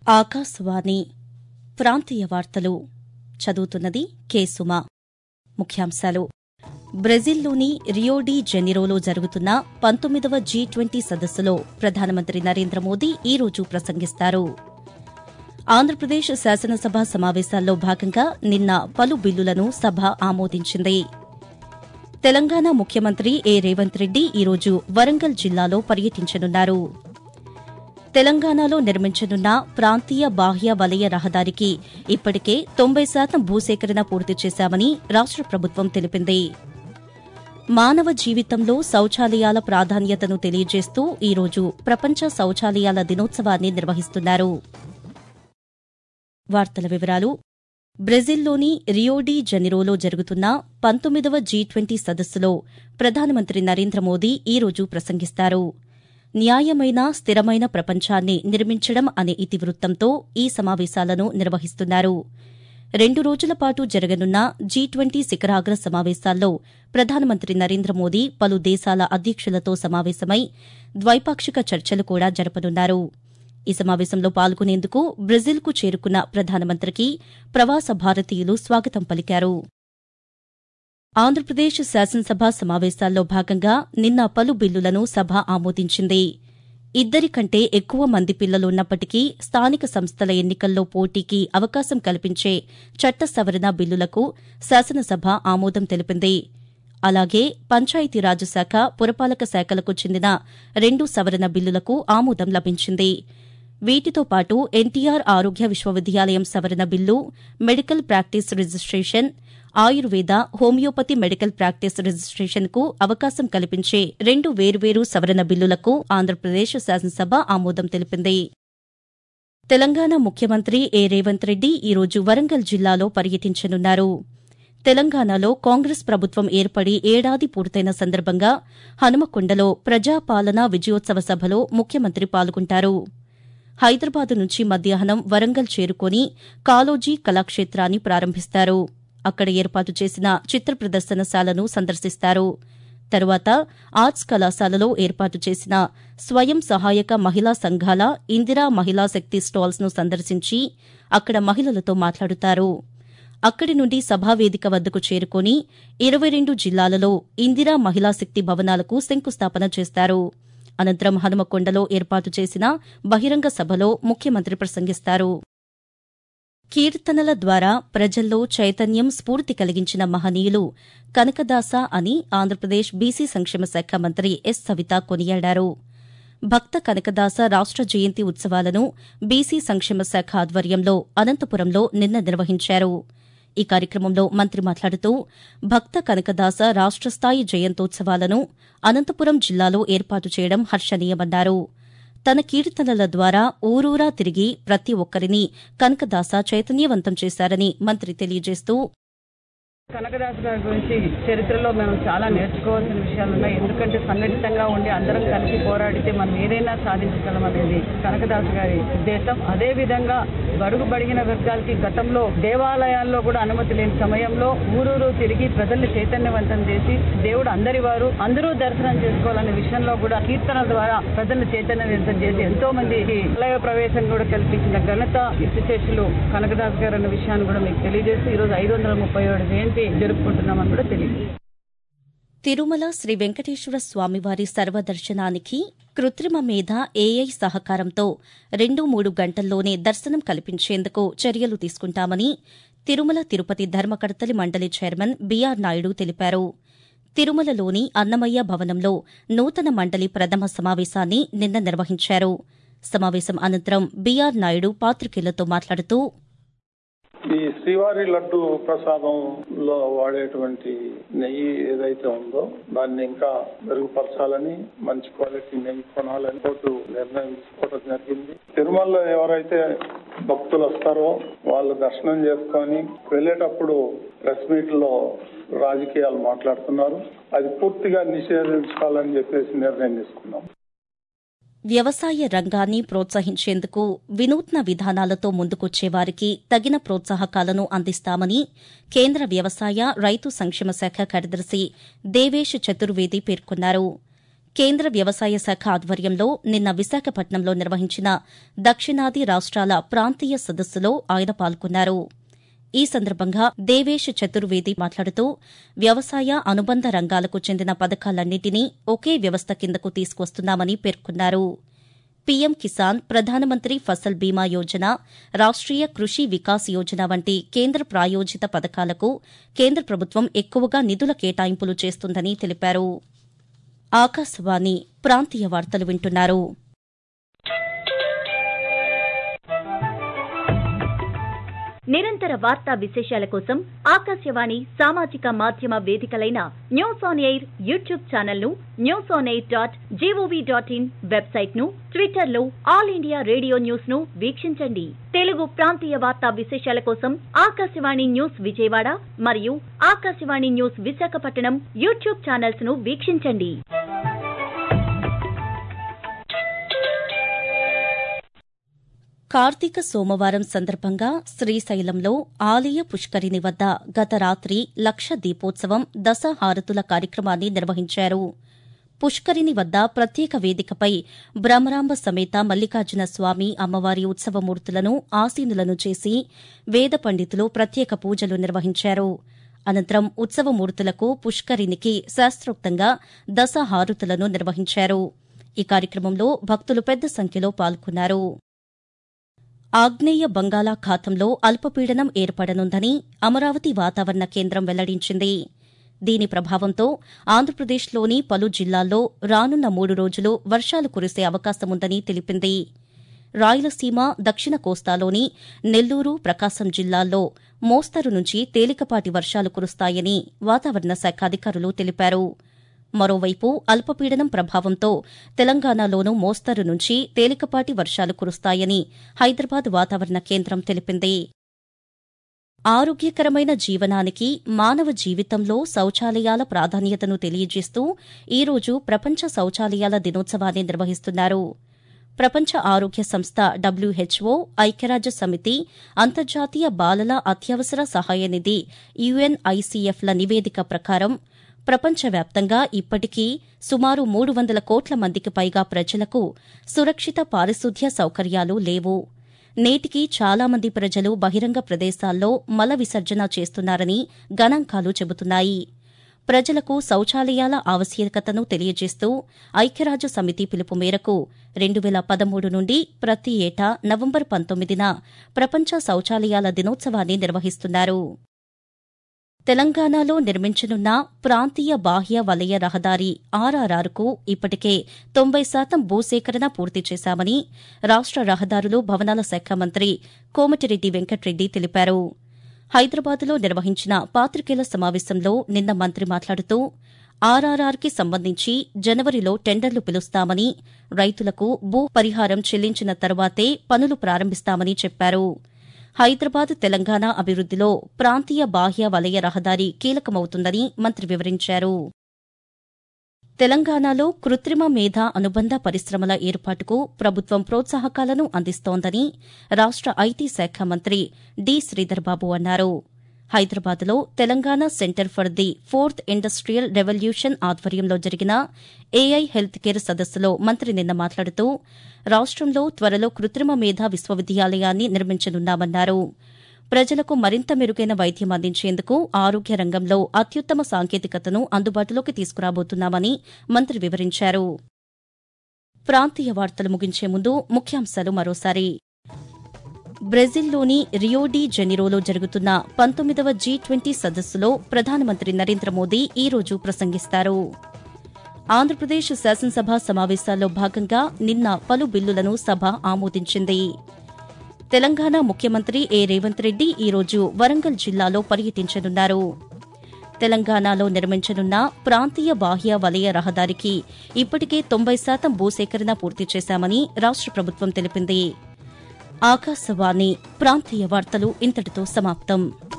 ఆకాశవాణి ప్రాంతీయ వార్తలు చదువుతున్నది కె సుమ ముఖ్యాంశాలు బ్రెజిల్లోని రియోడీ జెనిరోలో జరుగుతున్న పంతొమ్మిదవ జీ ట్వంటీ సదస్సులో ప్రధానమంత్రి నరేంద్ర మోదీ ఈ రోజు ప్రసంగిస్తారు ఆంధ్రప్రదేశ్ శాసనసభ సమావేశాల్లో భాగంగా నిన్న పలు బిల్లులను సభ ఆమోదించింది తెలంగాణ ముఖ్యమంత్రి ఏ రేవంత్ రెడ్డి ఈరోజు వరంగల్ జిల్లాలో పర్యటించనున్నారు తెలంగాణలో నిర్మించనున్న ప్రాంతీయ బాహ్య వలయ రహదారికి ఇప్పటికే తొంభై శాతం భూసేకరణ పూర్తి చేశామని రాష్ట ప్రభుత్వం తెలిపింది మానవ జీవితంలో శౌచాలయాల ప్రాధాన్యతను తెలియజేస్తూ ఈరోజు ప్రపంచ శౌచాలయాల దినోత్సవాన్ని నిర్వహిస్తున్నారు వార్తల వివరాలు బ్రెజిల్లోని రియోడీ జెనిరోలో జరుగుతున్న పంతొమ్మిదవ జీ ట్వంటీ సదస్సులో ప్రధానమంత్రి నరేంద్ర మోదీ ఈ రోజు ప్రసంగిస్తారు న్యాయమైన స్థిరమైన ప్రపంచాన్ని నిర్మించడం అనే ఇతివృత్తంతో ఈ సమావేశాలను నిర్వహిస్తున్నారు రెండు రోజుల పాటు జరగనున్న జీ ట్వంటీ శిఖరాగ్ర సమావేశాల్లో ప్రధానమంత్రి నరేంద్ర మోదీ పలు దేశాల అధ్యక్షులతో సమావేశమై ద్వైపాక్షిక చర్చలు కూడా జరపనున్నారు ఈ సమావేశంలో పాల్గొనేందుకు బ్రెజిల్కు చేరుకున్న ప్రధానమంత్రికి ప్రవాస భారతీయులు స్వాగతం పలికారు ఆంధ్రప్రదేశ్ శాసనసభ సమావేశాల్లో భాగంగా నిన్న పలు బిల్లులను సభ ఆమోదించింది ఇద్దరి కంటే ఎక్కువ మంది పిల్లలున్నప్పటికీ స్థానిక సంస్థల ఎన్నికల్లో పోటీకి అవకాశం కల్పించే చట్ట సవరణ బిల్లులకు శాసనసభ ఆమోదం తెలిపింది అలాగే పంచాయతీరాజ్ శాఖ పురపాలక శాఖలకు చెందిన రెండు సవరణ బిల్లులకు ఆమోదం లభించింది వీటితో పాటు ఎన్టీఆర్ ఆరోగ్య విశ్వవిద్యాలయం సవరణ bill medical practice registration Ayurveda homeopathy medical practice registration కు అవకాశం కల్పించే రెండు వేర్వేరు సవరణ బిల్లులకు ఆంధ్రప్రదేశ్ శాసనసభ ఆమోదం తెలిపింది తెలంగాణ ముఖ్యమంత్రి ఏ రేవంత్ రెడ్డి ఈరోజు వరంగల్ జిల్లాలో పర్యటించనున్నారు తెలంగాణలో కాంగ్రెస్ ప్రభుత్వం ఏర్పడి ఏడాది పూర్తయిన సందర్భంగా హనుమకొండలో ప్రజాపాలన విజయోత్సవ సభలో ముఖ్యమంత్రి పాల్గొంటారు హైదరాబాద్ నుంచి మధ్యాహ్నం వరంగల్ చేరుకుని కాలోజీ కళాక్షేత్రాన్ని ప్రారంభిస్తారు అక్కడ ఏర్పాటు చేసిన చిత్ర ప్రదర్శనశాలను సందర్శిస్తారు తరువాత ఆర్ట్స్ కళాశాలలో ఏర్పాటు చేసిన స్వయం సహాయక మహిళా సంఘాల ఇందిరా మహిళా శక్తి స్టాల్స్ ను సందర్శించి అక్కడ మహిళలతో మాట్లాడుతారు అక్కడి నుండి సభావేదిక వద్దకు చేరుకుని ఇరవై రెండు జిల్లాలలో ఇందిరా మహిళా శక్తి భవనాలకు శంకుస్థాపన చేస్తారు అనంతరం హనుమకొండలో ఏర్పాటు చేసిన బహిరంగ సభలో ముఖ్యమంత్రి ప్రసంగిస్తారు కీర్తనల ద్వారా ప్రజల్లో చైతన్యం స్ఫూర్తి కలిగించిన మహనీయులు కనకదాస అని ఆంధ్రప్రదేశ్ బీసీ సంక్షేమ శాఖ మంత్రి ఎస్ సవిత కొనియాడారు భక్త కనకదాస రాష్ట జయంతి ఉత్సవాలను బీసీ సంక్షేమ శాఖ ఆధ్వర్యంలో అనంతపురంలో నిన్న నిర్వహించారు ఈ కార్యక్రమంలో మంత్రి మాట్లాడుతూ భక్త కనకదాస రాష్ట స్థాయి జయంతోత్సవాలను అనంతపురం జిల్లాలో ఏర్పాటు చేయడం హర్షణీయమన్నారు తన కీర్తనల ద్వారా ఊరూరా తిరిగి ప్రతి ఒక్కరిని కనకదాస చైతన్యవంతం చేశారని మంత్రి తెలియజేస్తూ కనకదాస్ గారి గురించి చరిత్రలో మేము చాలా నేర్చుకోవాల్సిన విషయాలు ఉన్నాయి ఎందుకంటే సంఘటితంగా ఉండి అందరం కలిసి పోరాడితే మనం ఏదైనా సాధించగలం అనేది కనకదాస్ గారి ఉద్దేశం అదే విధంగా బడుగు బడిగిన వర్గాలకి గతంలో దేవాలయాల్లో కూడా అనుమతి లేని సమయంలో ఊరూరు తిరిగి ప్రజల్ని చైతన్యవంతం చేసి దేవుడు అందరి వారు అందరూ దర్శనం చేసుకోవాలనే విషయంలో కూడా కీర్తనల ద్వారా ప్రజల్ని చైతన్యవంతం చేసి ఎంతో మందికి ఆలయ ప్రవేశం కూడా కల్పించిన ఘనత విశేషులు కనకదాస్ గారు అన్న విషయాన్ని కూడా మీకు తెలియజేస్తూ ఈ రోజు ఐదు వందల ముప్పై ఏడు జయంతి జరుపుకుంటున్నామని కూడా తెలియదు తిరుమల శ్రీ వెంకటేశ్వర స్వామివారి సర్వదర్శనానికి కృత్రిమ మేధ ఏఐ సహకారంతో రెండు మూడు గంటల్లోనే దర్శనం కల్పించేందుకు చర్యలు తీసుకుంటామని తిరుమల తిరుపతి ధర్మకర్తలి మండలి చైర్మన్ బీఆర్ నాయుడు తెలిపారు తిరుమలలోని అన్నమయ్య భవనంలో నూతన మండలి ప్రథమ సమావేశాన్ని నిన్న నిర్వహించారు సమావేశం అనంతరం బీఆర్ నాయుడు పాతికేయులతో మాట్లాడుతూ ఈ శ్రీవారి లడ్డు ప్రసాదంలో వాడేటువంటి నెయ్యి ఏదైతే ఉందో దాన్ని ఇంకా మెరుగుపరచాలని మంచి క్వాలిటీ నెయ్యి కొనాలని కోర్టు నిర్ణయం తీసుకోవడం జరిగింది తిరుమలలో ఎవరైతే భక్తులు వస్తారో వాళ్ళు దర్శనం చేసుకొని వెళ్ళేటప్పుడు ప్రెస్ మీట్ లో రాజకీయాలు మాట్లాడుతున్నారు అది పూర్తిగా నిషేధించాలని చెప్పేసి నిర్ణయం తీసుకున్నాం వ్యవసాయ రంగాన్ని ప్రోత్సహించేందుకు వినూత్న విధానాలతో ముందుకొచ్చే వారికి తగిన ప్రోత్సాహకాలను అందిస్తామని కేంద్ర వ్యవసాయ రైతు సంక్షేమ శాఖ కార్యదర్శి దేవేష్ చతుర్వేది పేర్కొన్నారు కేంద్ర వ్యవసాయ శాఖ ఆధ్వర్యంలో నిన్న విశాఖపట్నంలో నిర్వహించిన దక్షిణాది రాష్ట్రాల ప్రాంతీయ సదస్సులో ఆయన పాల్గొన్నారు ఈ సందర్భంగా దేవేష్ చతుర్వేది మాట్లాడుతూ వ్యవసాయ అనుబంధ రంగాలకు చెందిన పథకాలన్నింటినీ ఒకే వ్యవస్థ కిందకు తీసుకొస్తున్నామని పేర్కొన్నారు పీఎం కిసాన్ ప్రధానమంత్రి ఫసల్ బీమా యోజన రాష్ట్రీయ కృషి వికాస్ యోజన వంటి కేంద్ర ప్రాయోజిత పథకాలకు కేంద్ర ప్రభుత్వం ఎక్కువగా నిధుల కేటాయింపులు చేస్తుందని తెలిపారు ఆకాశవాణి ప్రాంతీయ వార్తలు వింటున్నారు నిరంతర వార్తా విశేషాల కోసం ఆకాశవాణి సామాజిక మాధ్యమ వేదికలైన news on air YouTube channel ను news on air dot GOV dot in website ను ట్విట్టర్ లో ఆల్ ఇండియా రేడియో న్యూస్ ను వీక్షించండి తెలుగు ప్రాంతీయ వార్తా విశేషాల కోసం ఆకాశవాణి న్యూస్ విజయవాడ మరియు Akashvani news Visakhapatnam YouTube channels ను వీక్షించండి కార్తీక సోమవారం సందర్భంగా శ్రీశైలంలో ఆలయ పుష్కరిణి వద్ద గత రాత్రి లక్ష దీపోత్సవం దశహారతుల కార్యక్రమాన్ని నిర్వహించారు పుష్కరిణి వద్ద ప్రత్యేక వేదికపై భ్రమరాంబ సమేత మల్లికార్జున స్వామి అమ్మవారి ఉత్సవమూర్తులను ఆసీనులను చేసి వేద పండితులు ప్రత్యేక పూజలు నిర్వహించారు అనంతరం ఉత్సవమూర్తులకు పుష్కరిణికి శాస్త్రోక్తంగా దశహారతులను నిర్వహించారు ఈ కార్యక్రమంలో భక్తులు పెద్ద సంఖ్యలో పాల్గొన్నారు ఆగ్నేయ బంగాళాఖాతంలో అల్పపీడనం ఏర్పడనుందని అమరావతి వాతావరణ కేంద్రం వెల్లడించింది దీని ప్రభావంతో ఆంధ్రప్రదేశ్లోని పలు జిల్లాల్లో రానున్న మూడు రోజులు వర్షాలు కురిసే అవకాశముందని తెలిపింది రాయలసీమ దక్షిణ కోస్తాలోని నెల్లూరు ప్రకాశం జిల్లాల్లో మోస్తరు నుంచి తేలికపాటి వర్షాలు కురుస్తాయని వాతావరణ శాఖ అధికారులు తెలిపారు మరోవైపు అల్పపీడనం ప్రభావంతో తెలంగాణలోనూ మోస్తరు నుంచి తేలికపాటి వర్షాలు కురుస్తాయని హైదరాబాద్ వాతావరణ కేంద్రం తెలిపింది ఆరోగ్యకరమైన జీవనానికి మానవ జీవితంలో శౌచాలయాల ప్రాధాన్యతను తెలియజేస్తూ ఈరోజు ప్రపంచ శౌచాలయాల దినోత్సవాన్ని నిర్వహిస్తున్నారు ప్రపంచ ఆరోగ్య సంస్థ డబ్ల్యూహెచ్ఓ ఐక్యరాజ్య సమితి అంతర్జాతీయ బాలల అత్యవసర సహాయ నిధి యుఎన్ఐసీఎఫ్ల నివేదిక ప్రకారం ప్రపంచవ్యాప్తంగా ఇప్పటికీ సుమారు మూడు వందల కోట్ల మందికి పైగా ప్రజలకు సురక్షిత పారిశుద్ధ్య సౌకర్యాలు లేవు నేటికి చాలా మంది ప్రజలు బహిరంగ ప్రదేశాల్లో మల విసర్జన చేస్తున్నారని గణాంకాలు చెబుతున్నాయి ప్రజలకు శౌచాలయాల ఆవశ్యకతను తెలియజేస్తూ ఐక్యరాజ్య సమితి పిలుపు మేరకు రెండు వేల పదమూడు నుండి ప్రతి ఏటా నవంబర్ పంతొమ్మిదిన ప్రపంచ శౌచాలయాల దినోత్సవాన్ని నిర్వహిస్తున్నారు తెలంగాణలో నిర్మించనున్న ప్రాంతీయ బాహ్య వలయ రహదారి ఆర్ఆర్ఆర్కు ఇప్పటికే తొంభై శాతం భూసేకరణ పూర్తి చేశామని రాష్ట రహదారులు భవనాల శాఖ మంత్రి కోమటిరెడ్డి వెంకట్రెడ్డి తెలిపారు హైదరాబాద్లో నిర్వహించిన పాతికేయుల సమావేశంలో నిన్న మంత్రి మాట్లాడుతూ ఆర్ఆర్ఆర్కి సంబంధించి జనవరిలో టెండర్లు పిలుస్తామని రైతులకు భూ పరిహారం చెల్లించిన తర్వాతే పనులు ప్రారంభిస్తామని చెప్పారు హైదరాబాద్ తెలంగాణ అభివృద్దిలో ప్రాంతీయ బాహ్య వలయ రహదారి కీలకమవుతుందని మంత్రి వివరించారు తెలంగాణలో కృత్రిమ మేధ అనుబంధ పరిశ్రమల ఏర్పాటుకు ప్రభుత్వం ప్రోత్సాహకాలను అందిస్తోందని రాష్ట ఐటీ శాఖ మంత్రి డి శ్రీధర్బాబు అన్నారు హైదరాబాద్లో Telangana centre for the fourth industrial revolution ఆధ్వర్యంలో జరిగిన ఏఐ హెల్త్ కేర్ సదస్సులో మంత్రి నిన్న మాట్లాడుతూ రాష్టంలో త్వరలో కృత్రిమ మేధ విశ్వవిద్యాలయాన్ని నిర్మించనున్నామన్నారు ప్రజలకు మరింత మెరుగైన వైద్యం అందించేందుకు ఆరోగ్య రంగంలో అత్యుత్తమ సాంకేతికతను అందుబాటులోకి తీసుకురాబోతున్నామని మంత్రి వివరించారు ప్రాంతీయ వార్తలు ముగించే ముందు ముఖ్యాంశాలు మరోసారి బ్రెజిల్లోని రియోడీ జెనిరోలో జరుగుతున్న పంతొమ్మిదవ జీ ట్వంటీ సదస్సులో ప్రధానమంత్రి నరేంద్ర మోదీ ఈ రోజు ప్రసంగిస్తారు ఆంధ్రప్రదేశ్ శాసనసభ సమావేశాల్లో భాగంగా నిన్న పలు బిల్లులను సభ ఆమోదించింది తెలంగాణ ముఖ్యమంత్రి ఏ రేవంత్ రెడ్డి ఈ రోజు వరంగల్ జిల్లాలో పర్యటించనున్నారు తెలంగాణలో నిర్మించనున్న ప్రాంతీయ బాహ్య వలయ రహదారికి ఇప్పటికే తొంభై శాతం భూసేకరణ పూర్తి చేశామని రాష్ట ప్రభుత్వం తెలిపింది ఆకాశవాణి ప్రాంతీయ వార్తలు ఇంతటితో సమాప్తం